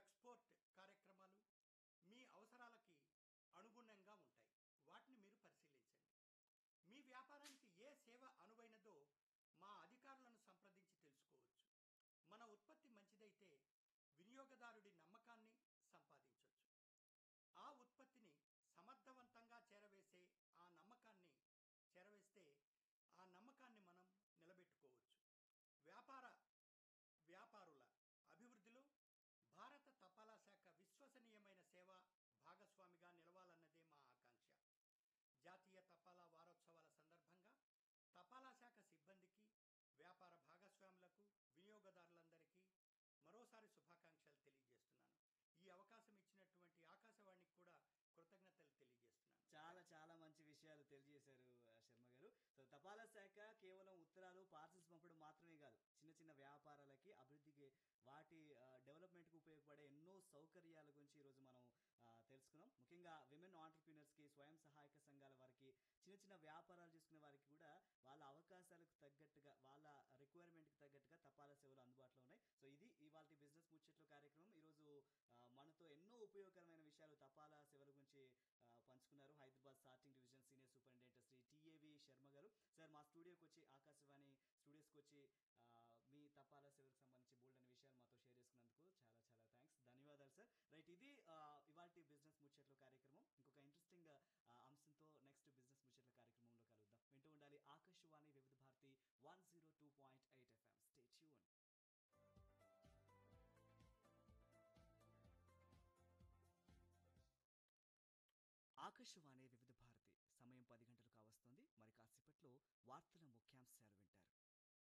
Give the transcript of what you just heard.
export కార్యక్రమాలు మీ అవసరాలకి అనుగుణంగా ఉంటాయి వాటిని మీరు పరిశీలించండి మీ వ్యాపారానికి ఏ సేవ అనువైనదో మా అధికారులను సంప్రదించి తెలుసుకోవచ్చు మన ఉత్పత్తి మంచిదైతే వినియోగదారుడి నమ్మకాన్ని సంపాదించవచ్చు ఆ ఉత్పత్తిని సమర్థవంతంగా చేరవేసే ఆ నమ్మకాన్ని చేరవేస్తే ఆ నమ్మకాన్ని మనం నిలబెట్టుకోవచ్చు వ్యాపార వ్యాపారుల అభివృద్ధిలో భారత తపాలా శాఖ విశ్వసనీయమైన సేవ భాగస్వామిగా నిలవాలన్నదే మా ఆకాంక్ష జాతీయ తపాలా వారోత్సవాల సందర్భంగా తపాలా శాఖ సిబ్బందికి వ్యాపార భాగస్వాములకు వినియోగదారులందరికీ మరోసారి శుభాకాంక్షలు తెలియజేస్తున్నాను ఈ అవకాశం ఇచ్చినటువంటి ఆకాశవాణికి కూడా కృతజ్ఞతలు తెలియజేస్తున్నాను చాలా చాలా మంచి విషయాలు తెలియజేశారు ఆ, శర్మ గారు సో తపాలా శాఖ కేవలం ఉత్తరాలు పార్సల్స్ పంపడం మాత్రమే కాదు చిన్న చిన్న వ్యాపారాలకి అభివృద్ధికి వాటి డెవలప్మెంట్ కు ఉపయోగపడే ఎన్నో సౌకర్యాల గురించి ఈరోజు మనం ఆ, తెలుసుకున్నాం ముఖ్యంగా విమెన్ ఆంటర్ప్రీనర్స్ కి స్వయం సహాయక సంఘాల వారికి చిన్న చిన్న వ్యాపారాలు చేసుకునే వారికి కూడా వాళ్ళ అవకాశాలకు తగ్గట్టుగా వాళ్ళ రిక్వైర్మెంట్ కి తగ్గట్టుగా తపాలా సేవలు అందుబాటులో ఉన్నాయి సో ఇది ఇవాళ బిజినెస్ ముచ్చట్లు కార్యక్రమం ఈరోజు ఆ, మనతో ఎన్నో ఉపయోగకరమైన విషయాలు తపాలా సేవల గురించి ఆ, పంచుకున్నారు Hyderabad starting division senior superintendent Shri TAV Sharma garu sir మా స్టూడియోకి వచ్చి ఆకాశవాణి స్టూడియోస్కి వచ్చి ఆ, మీ తపాలా సేవలకు సంబంధించి బోల్డ్ అనే విషయాలు మాతో షేర్ చేసుకున్నందుకు చాలా చాలా థ్యాంక్స్ ధన్యవాదాలు సార్ రైట్ ఇది ఇవాళ బిజినెస్ ముచ్చట్లు కార్యక్రమం ఇంకొక ఇంట్రెస్టింగ్ అంశంతో నెక్స్ట్ బిజినెస్ ముచ్చట్ల కార్యక్రమంలో కలుద్దాం వింటూ ఉండాలి Akashvani Vividh Bharati one zero two point eight FM stay tuned Akashvani Vividh Bharati సమయం పది గంటలు కావస్తోంది మరి కాసేపట్లో వార్తల ముఖ్యాంశాలు వింటారు